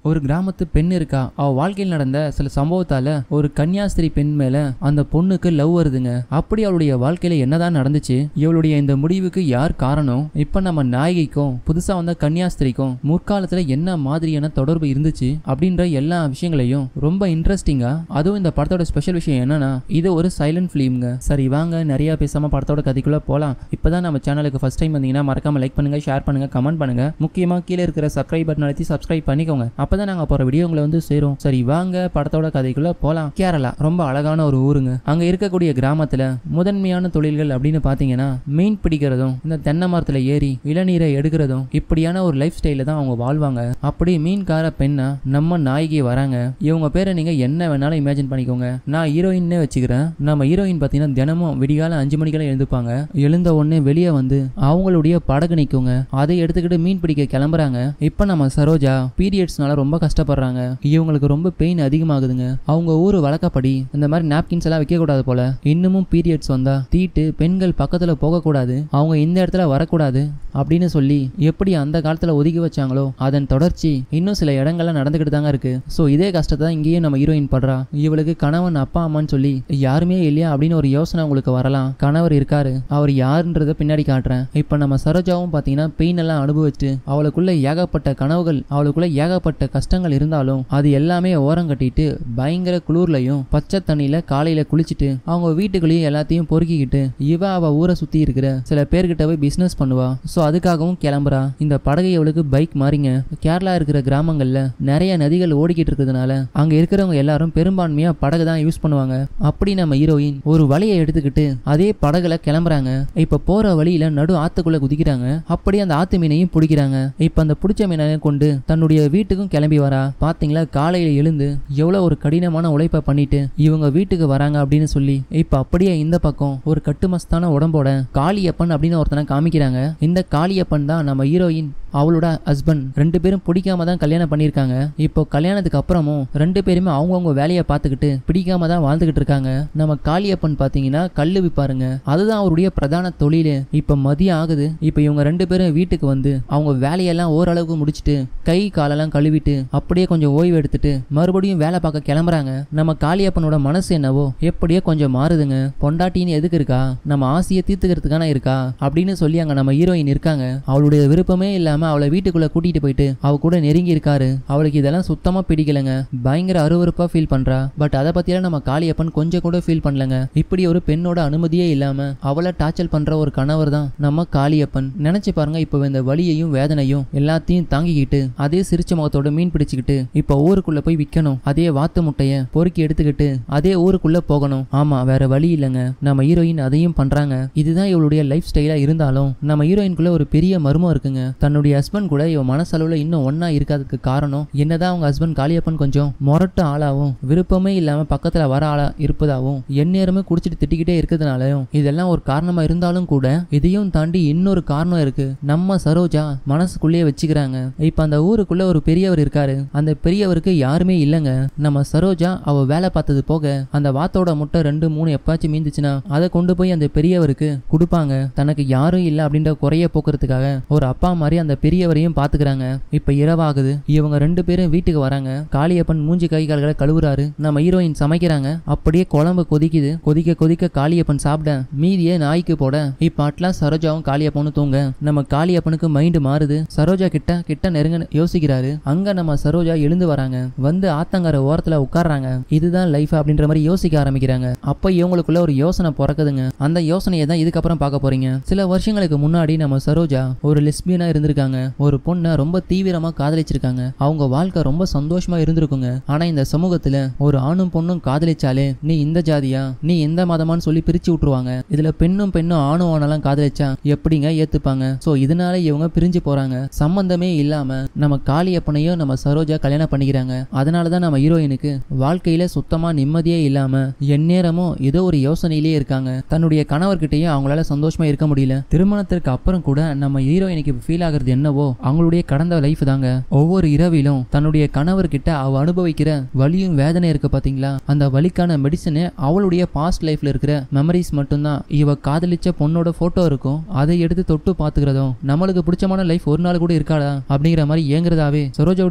ஒரு கிராமத்து பெண் இருக்கா அவ வாழ்க்கையில் நடந்த சில சம்பவத்தால ஒரு கன்னியாஸ்திரி பெண் மேல அந்த பொண்ணுக்கு லவ் வருதுங்க அப்படி அவளுடைய வாழ்க்கையில என்னதான் நடந்துச்சு இவளுடைய இந்த முடிவுக்கு யார் காரணம் இப்ப நம்ம நாயகிக்கும் புதுசா வந்த கன்னியாஸ்திரிக்கும் முற்காலத்துல என்ன மாதிரியான தொடர்பு இருந்துச்சு அப்படின்ற எல்லா விஷயங்களையும் ரொம்ப இன்ட்ரெஸ்டிங்கா அதுவும் இந்த படத்தோட ஸ்பெஷல் விஷயம் என்னன்னா இது ஒரு சைலண்ட் ஃபிலிம்ங்க சரி வாங்க நிறைய பேசாம படத்தோட கதைக்குள்ள போலாம் இப்பதான் நம்ம சேனலுக்கு ஃபர்ஸ்ட் டைம் வந்தீங்கன்னா மறக்காம லைக் பண்ணுங்க ஷேர் பண்ணுங்க கமெண்ட் பண்ணுங்க முக்கியமா கீழே இருக்கிற சப்ஸ்கிரைப் பட்டன் அழுத்தி சப்ஸ்கிரைப் பண்ணிக்கோங்க அப்பதான் நாங்க போற வீடியோ உங்களை வந்து சேரும் சரி வாங்க படத்தோட கதைக்குள்ள போலாம் கேரளா ரொம்ப அழகான ஒரு ஊருங்க அங்க இருக்கக்கூடிய கிராமத்துல முதன்மையான தொழில்கள் அப்படின்னு பாத்தீங்கன்னா மீன் பிடிக்கிறதும் இந்த தென்னை மரத்துல ஏறி இளநீரை எடுக்கிறதும் இப்படியான ஒரு லைஃப் ஸ்டைல தான் அவங்க வாழ்வாங்க அப்படி மீன்கார பெண்ணா நம்ம நாயகி வராங்க இவங்க பேரை நீங்க என்ன வேணாலும் இமேஜின் பண்ணிக்கோங்க நான் ஹீரோயின்னே வச்சுக்கிறேன் நம்ம ஹீரோயின் பார்த்தீங்கன்னா தினமும் விடிகால அஞ்சு மணிக்கெல்லாம் எழுந்துப்பாங்க எழுந்த உடனே வெளியே வந்து அவங்களுடைய படகு நிற்குங்க அதை எடுத்துக்கிட்டு மீன் பிடிக்க கிளம்புறாங்க இப்போ நம்ம சரோஜா பீரியட்ஸ்னால ரொம்ப கஷ்டப்படுறாங்க இவங்களுக்கு ரொம்ப பெயின் அதிகமாகுதுங்க அவங்க ஊர் வழக்கப்படி இந்த மாதிரி நாப்கின்ஸ் எல்லாம் வைக்கக்கூடாது போல இன்னமும் பீரியட்ஸ் வந்தா தீட்டு பெண்கள் பக்கத்துல போகக்கூடாது அவங்க இந்த இடத்துல வரக்கூடாது அப்படின்னு சொல்லி எப்படி அந்த காலத்துல ஒதுக்கி வச்சாங்களோ அதன் தொடர்ச்சி இன்னும் சில இடங்கள்ல நடந்துக்கிட்டு தாங்க இருக்கு ஸோ இதே கஷ்டத்தை தான் இங்கேயும் நம்ம ஹீரோயின் படுறா இவளுக்கு கணவன் அப்பா அம்மான்னு சொல்லி யாருமே இல்லையா அப்படின்னு ஒரு யோசனை உங்களுக்கு வரலாம் கணவர் இருக்காரு அவர் யாருன்றத பின்னாடி காட்டுறேன் இப்போ நம்ம சரோஜாவும் பார்த்தீங்கன்னா பெயின் எல்லாம் அனுபவிச்சு அவளுக்குள்ள ஏகப்பட்ட கனவுகள் அவளுக்குள்ள ஏகப்பட்ட கஷ்டங்கள் இருந்தாலும் அது எல்லாமே ஓரம் கட்டிட்டு பயங்கர குளிர்லையும் பச்சை தண்ணியில காலையில குளிச்சுட்டு அவங்க வீட்டுக்குள்ளேயும் எல்லாத்தையும் பொறுக்கிக்கிட்டு இவ அவ ஊரை சுத்தி இருக்கிற சில பேர்கிட்ட போய் பிசினஸ் பண்ணுவா ஸோ அதுக்காகவும் கிளம்புறா இந்த படகை அவளுக்கு பைக் மாறிங்க கேரளா இருக்கிற கிராமங்கள்ல நிறைய நதிகள் ஓடிக்கிட்டு இருக்கிறதுனால அங்க இருக்கிறவங்க எல்லாரும் பெரும்பான்மையா படகு தான் யூஸ் பண்ணுவாங்க அப்படி நம்ம ஹீரோயின் ஒரு வலையை எடுத்துக்கிட்டு அதே படகுல கிளம்புறாங்க இப்ப போற வழியில நடு ஆத்துக்குள்ள குதிக்கிறாங்க அப்படி அந்த ஆத்து மீனையும் பிடிக்கிறாங்க இப்ப அந்த பிடிச்ச மீனை கொண்டு தன்னுடைய வீட்டுக்கும் கிளம்பி வரா பாத்தீங்களா காலையில எழுந்து எவ்வளவு ஒரு கடினமான உழைப்பை பண்ணிட்டு இவங்க வீட்டுக்கு வராங்க அப்படின்னு சொல்லி இப்ப அப்படியே இந்த பக்கம் ஒரு கட்டுமஸ்தான உடம்போட காளியப்பன் அப்படின்னு ஒருத்தனை காமிக்கிறாங்க இந்த காளியப்பன் தான் நம்ம ஹீரோயின் அவளோட ஹஸ்பண்ட் ரெண்டு பேரும் பிடிக்காம தான் கல்யாணம் பண்ணியிருக்காங்க இப்போ கல்யாணத்துக்கு அப்புறமும் ரெண்டு பேருமே அவங்கவுங்க வேலையை பார்த்துக்கிட்டு பிடிக்காம தான் வாழ்ந்துகிட்டு இருக்காங்க நம்ம காளியப்பன் பார்த்தீங்கன்னா கல்லு விற்பாருங்க அதுதான் அவருடைய பிரதான தொழில் இப்போ மதியம் ஆகுது இப்போ இவங்க ரெண்டு பேரும் வீட்டுக்கு வந்து அவங்க வேலையெல்லாம் ஓரளவுக்கு முடிச்சுட்டு கை காலெல்லாம் கழுவிட்டு அப்படியே கொஞ்சம் ஓய்வு எடுத்துட்டு மறுபடியும் வேலை பார்க்க கிளம்புறாங்க நம்ம காளியப்பனோட மனசு என்னவோ எப்படியோ கொஞ்சம் மாறுதுங்க பொண்டாட்டின்னு எதுக்கு இருக்கா நம்ம ஆசையை தீர்த்துக்கிறதுக்கான இருக்கா அப்படின்னு சொல்லி அங்க நம்ம ஹீரோயின் இருக்காங்க அவளுடைய விருப்பமே இல்லாம அவளை வீட்டுக்குள்ள கூட்டிட்டு போயிட்டு அவ கூட நெருங்கி இருக்காரு அவளுக்கு இதெல்லாம் சுத்தமா பிடிக்கலங்க பயங்கர அருவருப்பா ஃபீல் பண்றா பட் அதை பத்தியெல்லாம் நம்ம காளியப்பன் கொஞ்சம் கூட ஃபீல் பண்ணலங்க இப்படி ஒரு பெண்ணோட அனுமதியே இல்லாம அவளை டார்ச்சல் பண்ற ஒரு கணவர் தான் நம்ம காளியப்பன் நினைச்சு பாருங்க இப்போ இந்த வலியையும் வேதனையும் எல்லாத்தையும் தாங்கிக்கிட்டு அதே சிரிச்ச முகத்தோட மீன் பிடிச்சுக்கிட்டு இப்போ ஊருக்குள்ள போய் விற்கணும் அதே வாத்து முட்டைய பொறுக்கி எடுத்துக்கிட்டு அதே ஊருக்குள்ள போகணும் ஆமா வேற வழி இல்லைங்க நம்ம ஹீரோயின் அதையும் பண்றாங்க இதுதான் இவளுடைய லைஃப் ஸ்டைலா இருந்தாலும் நம்ம ஹீரோயின்குள்ள ஒரு பெரிய மர்மம் இருக்குங்க தன்னுடைய ஹஸ்பண்ட் கூட இவ மனசளவுல இன்னும் ஒண்ணா இருக்காததுக்கு காரணம் என்னதான் அவங்க ஹஸ்பண்ட் காளியப்பன் கொஞ்சம் மொரட்டு ஆளாவும் விருப்பமே இல்லாம பக்கத்துல வர ஆளா இருப்பதாகவும் எந்நேரமே குடிச்சிட்டு திட்டிக்கிட்டே இருக்கிறதுனாலயும் இதெல்லாம் ஒரு காரணமா இருந்தாலும் கூட இதையும் தாண்டி இன்னொரு காரணம் இருக்கு நம்ம சரோஜா மனசுக்குள்ளேயே வச்சுக்கிறாங்க இப்ப அந்த ஊருக்குள்ள ஒரு பெரியவர் இருக்காரு அந்த பெரியவருக்கு யாருமே இல்லைங்க நம்ம சரோஜா அவ வேலை பார்த்தது போக அந்த வாத்தோட முட்டை ரெண்டு மூணு எப்பாச்சும் மீந்துச்சுன்னா அதை கொண்டு போய் அந்த பெரியவருக்கு கொடுப்பாங்க தனக்கு யாரும் இல்லை அப்படின்ற குறைய போக்குறதுக்காக ஒரு அப்பா மாதிரி அந்த பெரியவரையும் பாத்துக்கிறாங்க இப்ப இரவாகுது இவங்க ரெண்டு பேரும் வீட்டுக்கு வராங்க காளியப்பன் மூஞ்சி கை கால்களை கழுவுறாரு நம்ம ஹீரோயின் சமைக்கிறாங்க அப்படியே குழம்பு கொதிக்குது கொதிக்க கொதிக்க காளியப்பன் சாப்பிட மீதியை நாய்க்கு போட இப்ப அட்லாம் சரோஜாவும் காளியப்பனும் தூங்க நம்ம காளியப்பனுக்கு மைண்டு மாறுது சரோஜா கிட்ட கிட்ட நெருங்க யோசிக்கிறாரு அங்க நம்ம சரோஜா எழுந்து வராங்க வந்து ஆத்தங்கர ஓரத்துல உட்கார்றாங்க இதுதான் லைஃப் அப்படின்ற மாதிரி யோசிக்க ஆரம்பிக்கிறாங்க அப்ப இவங்களுக்குள்ள ஒரு யோசனை பிறக்குதுங்க அந்த யோசனையை தான் இதுக்கப்புறம் பார்க்க போறீங்க சில வருஷங்களுக்கு முன்னாடி நம்ம சரோஜா ஒரு லெஸ்பியனா இருந்திருக்காங்க ஒரு பொண்ணை ரொம்ப தீவிரமா காதலிச்சிருக்காங்க அவங்க வாழ்க்கை ரொம்ப சந்தோஷமா இருந்திருக்குங்க ஆனா இந்த சமூகத்துல ஒரு ஆணும் பொண்ணும் காதலிச்சாலே நீ இந்த ஜாதியா நீ எந்த மதமான்னு சொல்லி பிரிச்சு விட்டுருவாங்க இதுல பெண்ணும் பெண்ணும் ஆணும் ஆணெல்லாம் காதலிச்சா எப்படிங்க ஏத்துப்பாங்க சோ இதனால இவங்க பிரிஞ்சு போறாங்க சம்பந்தமே இல்லாம நம்ம காளியப்பனையும் நம்ம சரோஜா கல்யாணம் பண்ணிக்கிறாங்க அதனாலதான் நம்ம ஹீரோயினுக்கு வாழ்க்கையில சுத்தமா நிம்மதியே இல்லாம எந்நேரமும் ஏதோ ஒரு யோசனையிலேயே இருக்காங்க தன்னுடைய கணவர்கிட்டயும் அவங்களால சந்தோஷமா இருக்க முடியல திருமணத்திற்கு அப்புறம் கூட நம்ம ஹீரோயினுக்கு ஃபீல் ஆகுறது என்னவோ அவங்களுடைய கடந்த லைஃப் தாங்க ஒவ்வொரு இரவிலும் தன்னுடைய கணவர்கிட்ட அவ அனுபவிக்கிற வலியும் வேதனை இருக்கு பாத்தீங்களா அந்த வலிக்கான மெடிசனு அவளுடைய பாஸ்ட் லைஃப்ல இருக்கிற மெமரிஸ் மட்டும்தான் இவ காதலிச்ச பொண்ணோட போட்டோ இருக்கும் அதை எடுத்து தொட்டு பாத்துக்கிறதும் நம்மளுக்கு பிடிச்சமான லைஃப் ஒரு நாள் கூட இருக்காதா அப்படிங்கிற மாதிரி ஏங்குறதாவே சரோஜாவுடைய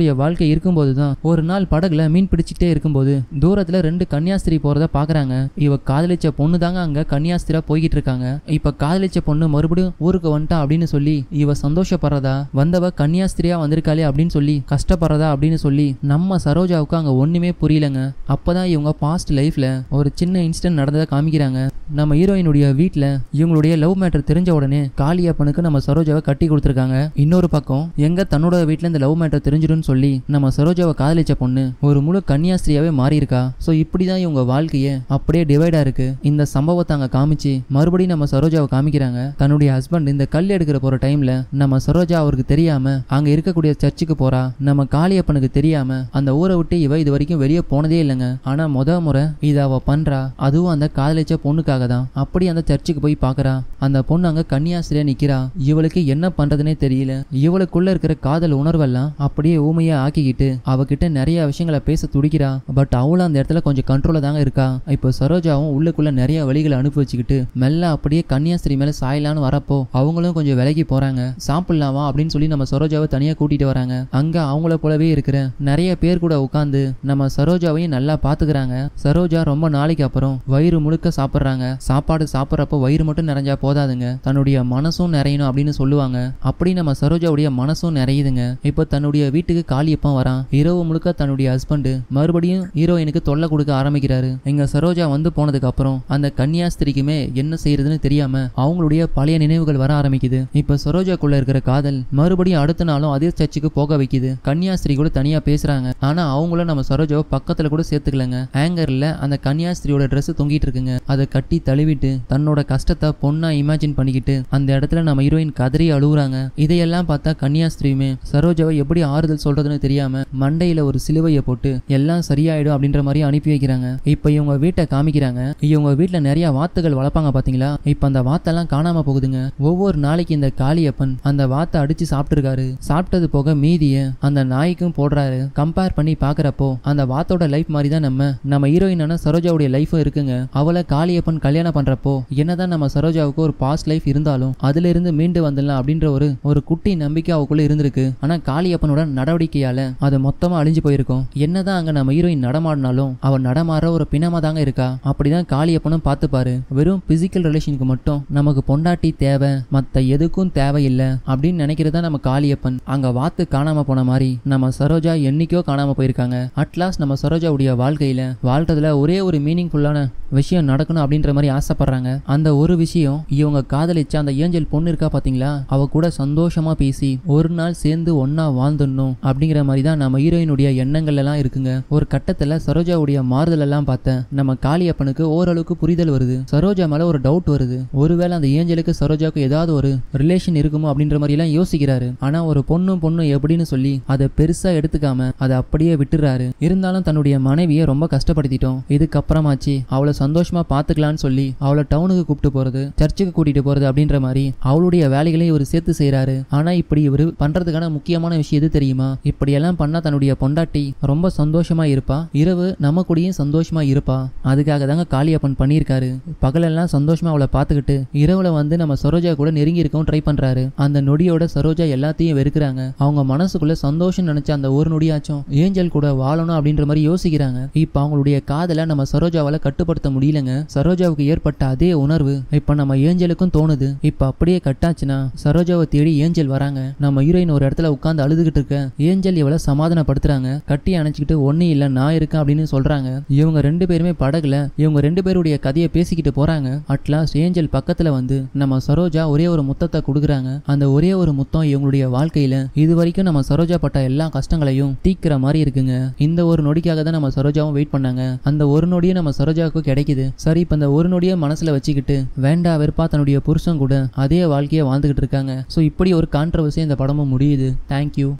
சரோஜாவுடைய வாழ்க்கை இருக்கும்போது தான் ஒரு நாள் படகுல மீன் பிடிச்சிட்டே இருக்கும்போது தூரத்துல ரெண்டு கன்னியாஸ்திரி போறத பாக்குறாங்க இவ காதலிச்ச பொண்ணு தாங்க அங்க கன்னியாஸ்திரா போய்கிட்டு இருக்காங்க இப்ப காதலிச்ச பொண்ணு மறுபடியும் ஊருக்கு வந்துட்டா அப்படின்னு சொல்லி இவ சந்தோஷப்படுறதா வந்தவ கன்னியாஸ்திரியா வந்திருக்காளே அப்படின்னு சொல்லி கஷ்டப்படுறதா அப்படின்னு சொல்லி நம்ம சரோஜாவுக்கு அங்க ஒண்ணுமே புரியலங்க அப்பதான் இவங்க பாஸ்ட் லைஃப்ல ஒரு சின்ன இன்சிடென்ட் நடந்ததை காமிக்கிறாங்க நம்ம ஹீரோயினுடைய வீட்ல இவங்களுடைய லவ் மேட்டர் தெரிஞ்ச உடனே காளியப்பனுக்கு நம்ம சரோஜாவை கட்டி கொடுத்துருக்காங்க இன்னொரு பக்கம் எங்க தன்னோட வீட்ல இந்த லவ் மேட்டர் தெரிஞ்சிடும்னு சொல்லி நம்ம சரோஜாவை காதலிச்ச பொண்ணு ஒரு முழு கன்னியாஸ்திரியாவே மாறி இருக்கா ஸோ இப்படிதான் இவங்க வாழ்க்கையே அப்படியே டிவைடா இருக்கு இந்த சம்பவத்தை அங்க காமிச்சு மறுபடியும் நம்ம சரோஜாவை காமிக்கிறாங்க தன்னுடைய ஹஸ்பண்ட் இந்த கல் எடுக்கிற போற டைம்ல நம்ம சரோஜா அவருக்கு தெரியாம அங்க இருக்கக்கூடிய சர்ச்சுக்கு போறா நம்ம காளியப்பனுக்கு தெரியாம அந்த ஊரை விட்டு இவ இது வரைக்கும் வெளியே போனதே இல்லைங்க ஆனா முத முறை இதை அவ பண்றா அதுவும் அந்த காதலிச்ச பொண்ணுக்காக தான் அப்படி அந்த சர்ச்சுக்கு போய் பார்க்கறா அந்த பொண்ணு அங்க கன்னியாஸ்திரியா நிக்கிறா இவளுக்கு என்ன பண்றதுனே தெரியல இவளுக்குள்ள இருக்கிற காதல் உணர்வெல்லாம் அப்படியே ஊமையா ஆக்கிக்கிட்டு அவகிட்ட நிறைய விஷயங்களை பேச துடிக்கிறா பட் அவளும் அந்த இடத்துல கொஞ்சம் கண்ட்ரோல தாங்க இருக்கா இப்போ சரோஜாவும் உள்ளுக்குள்ள நிறைய வழிகளை அனுப்பி வச்சுக்கிட்டு மெல்ல அப்படியே கன்னியாஸ்திரி மேல சாயலான்னு வரப்போ அவங்களும் கொஞ்சம் விலகி போறாங்க சாப்பிடலாமா அப்படின்னு சொல்லி நம்ம சரோஜாவை தனியா கூட்டிட்டு வராங்க அங்க அவங்கள போலவே இருக்கிற நிறைய பேர் கூட உட்காந்து நம்ம சரோஜாவையும் நல்லா பாத்துக்கிறாங்க சரோஜா ரொம்ப நாளைக்கு அப்புறம் வயிறு முழுக்க சாப்பிட்றாங்க சாப்பாடு சாப்பிட்றப்போ வயிறு மட்டும் நிறைஞ்சா போதாதுங்க தன்னுடைய மனசும் நிறையணும் அப்படின்னு சொல்லுவாங்க அப்படி நம்ம சரோஜாவுடைய மனசும் நிறையுதுங்க இப்போ தன்னுடைய வீட்டுக்கு காளியப்பன் வரான் இரவு முழுக்க தன்னுடைய ஹஸ்பண்ட் மறுபடியும் ஹீரோயினுக்கு தொல்லை கொடுக்க ஆரம்பிக்கிறாரு எங்க சரோஜா வந்து போனதுக்கு அப்புறம் அந்த கன்னியாஸ்திரிக்குமே என்ன செய்யறதுன்னு தெரியாம அவங்களுடைய பழைய நினைவுகள் வர ஆரம்பிக்குது இப்ப சரோஜாக்குள்ள இருக்கிற காதல் மறுபடியும் அடுத்த நாளும் அதே சர்ச்சுக்கு போக வைக்குது கன்னியாஸ்திரி கூட தனியா பேசுறாங்க ஆனா அவங்களும் நம்ம சரோஜாவை பக்கத்துல கூட சேர்த்துக்கலங்க ஹேங்கர்ல அந்த கன்னியாஸ்திரியோட Dress தொங்கிட்டு இருக்குங்க அதை கட்டி தழுவிட்டு தன்னோட கஷ்டத்தை பொண்ணா இமேஜின் பண்ணிக்கிட்டு அந்த இடத்துல நம்ம ஹீரோயின் கதறி அழுகுறாங்க இதையெல்லாம் பார்த்தா கன்னியாஸ்திரியுமே சரோஜாவை எப்படி ஆறுதல் சொல்றதுன்னு தெரியாம மண்டையில ஒரு சிலுவையை போட்டு எல்லாம் சரியாயிடும் அப்படின்ற மாதிரி அனுப்பி வைக்கிறாங்க இப்ப இவங்க வீட்டை காமிக்கிறாங்க இவங்க வீட்டுல நிறைய வாத்துகள் வளர்ப்பாங்க பாத்தீங்களா இப்ப அந்த வாத்தெல்லாம் காணாம போகுதுங்க ஒவ்வொரு நாளைக்கு இந்த காளியப்பன் அந்த வாத்தை அடிச்சு சாப்பிட்டுருக்காரு சாப்பிட்டது போக மீதிய அந்த நாய்க்கும் போடுறாரு கம்பேர் பண்ணி பாக்குறப்போ அந்த வாத்தோட லைஃப் மாதிரி தான் நம்ம நம்ம ஹீரோயினான சரோஜாவுடைய லைஃபும் இருக்குங்க அவளை காளியப்பன் கல்யாணம் பண்றப்போ என்னதான் நம்ம சரோஜாவுக்கு ஒரு பாஸ்ட் லைஃப் இருந்தாலும் அதுல இருந்து மீண்டு வந்துடலாம் அப்படின்ற ஒரு ஒரு குட்டி நம்பிக்கை அவக்குள்ள இருந்திருக்கு ஆனா காளியப்பனோட நடவடிக்கையால அது மொத்தமா அழிஞ்சு போயிருக்கும் என்னதான் அங்க நம்ம ஹீரோயின் நடமாடினாலும் அவ நடமாற ஒரு பிணமா தாங்க இருக்கா அப்படிதான் காளியப்பனும் பார்த்துப்பாரு வெறும் பிசிக்கல் ரிலேஷனுக்கு மட்டும் நமக்கு பொண்டாட்டி தேவை மத்த எதுக்கும் தேவையில்லை அப்படின்னு நினைக்கிறதா நம்ம காளியப்பன் அங்க வாத்து காணாம போன மாதிரி நம்ம சரோஜா என்னைக்கோ காணாம போயிருக்காங்க அட்லாஸ்ட் நம்ம சரோஜாவுடைய வாழ்க்கையில வாழ்றதுல ஒரே ஒரு மீனிங்ஃபுல்லான விஷயம் நடக்கணும் அப்படின்ற மாதிரி ஆசைப்படுறாங்க அந்த ஒரு விஷயம் இவங்க காதலிச்ச அந்த ஏஞ்சல் பொண்ணு இருக்கா பாத்தீங்களா அவ கூட சந்தோஷமா பேசி ஒரு நாள் சேர்ந்து ஒன்னா வாழ்ந்துடணும் அப்படிங்கிற மாதிரி தான் நம்ம ஹீரோயினுடைய எண்ணங்கள் எல்லாம் இருக்குங்க ஒரு கட்டத்துல சரோஜாவுடைய மாறுதல் எல்லாம் பார்த்தேன் நம்ம காளியப்பனுக்கு ஓரளவுக்கு புரிதல் வருது சரோஜா மேல ஒரு டவுட் வருது ஒருவேளை அந்த ஏஞ்சலுக்கு சரோஜாவுக்கு ஏதாவது ஒரு ரிலேஷன் இருக்குமோ அப்படின்ற மாதிரி எல்லாம் யோசிக்கிறாரு ஆனா ஒரு பொண்ணும் பொண்ணும் எப்படின்னு சொல்லி அதை பெருசா எடுத்துக்காம அதை அப்படியே விட்டுறாரு இருந்தாலும் தன்னுடைய மனைவியை ரொம்ப கஷ்டப்படுத்திட்டோம் இதுக்கப்புறமாச்சு அவளை சந்தோஷமா பாத்துக்கலாம்னு சொல்லி அவளை டவுனுக்கு கூப்பிட்டு போறது சர்ச்சுக்கு கூட்டிட்டு போறது அப்படின்ற மாதிரி அவளுடைய வேலைகளையும் இவர் சேர்த்து செய்றாரு ஆனா இப்படி இவர் பண்றதுக்கான முக்கியமான விஷயம் எது தெரியுமா இப்படியெல்லாம் பண்ணா தன்னுடைய பொண்டாட்டி ரொம்ப சந்தோஷமா இருப்பா இரவு நம்ம கூடயும் சந்தோஷமா இருப்பா அதுக்காக தாங்க காளியப்பன் பண்ணியிருக்காரு பகலெல்லாம் சந்தோஷமா அவளை பார்த்துக்கிட்டு இரவுல வந்து நம்ம சரோஜா கூட நெருங்கி இருக்கவும் ட்ரை பண்றாரு அந்த நொடியோட சரோஜா எல்லாத்தையும் வெறுக்கிறாங்க அவங்க மனசுக்குள்ள சந்தோஷம் நினைச்ச அந்த ஒரு நொடியாச்சும் ஏஞ்சல் கூட வாழணும் அப்படின்ற மாதிரி யோசிக்கிறாங்க இப்ப அவங்களுடைய காதலை நம்ம சரோஜாவால கட்டுப்படுத்த முடியலங்க சரோஜாவுக்கு ஏற்பட்ட அதே உணர்வு இப்ப நம்ம ஏஞ்சலுக்கும் தோணுது இப்ப அப்படியே கட்டாச்சுன்னா சரோஜாவை தேடி ஏஞ்சல் வராங்க நம்ம ஹீரோயின் ஒரு இடத்துல உட்கார்ந்து அழுதுகிட்டு இருக்க ஏஞ்சல் இவளை சமாதானப்படுத்துறாங்க கட்டி அணைச்சிக்கிட்டு ஒண்ணு இல்ல நான் இருக்கேன் அப்படின்னு சொல்றாங்க இவங்க ரெண்டு பேருமே படகுல இவங்க ரெண்டு பேருடைய கதையை பேசிக்கிட்டு போறாங்க அட்லாஸ்ட் ஏஞ்சல் பக்கத்துல வந்து நம்ம சரோஜா ஒரே ஒரு முத்தத்தை கொடுக்குறாங்க அந்த ஒரே ஒரு முத்தம் இவங்களுடைய வாழ்க்கையில இது வரைக்கும் நம்ம சரோஜா பட்ட எல்லா கஷ்டங்களையும் தீக்கிற மாதிரி இருக்குங்க இந்த ஒரு நொடிக்காக தான் நம்ம சரோஜாவும் வெயிட் பண்ணாங்க அந்த ஒரு நொடியே நம்ம சரோஜாவுக்கு கிடைக்குது சரி இப்ப இந்த ஒரு நொடியை மனசுல வச்சுக்கிட்டு வேண்டா வெறுப்பா தன்னுடைய புருஷன் கூட அதே வாழ்க்கையை வாழ்ந்துகிட்டு இருக்காங்க ஸோ இப்படி ஒரு கான்ட்ரவர்சி இந்த படமும் முடியுது தேங்க்யூ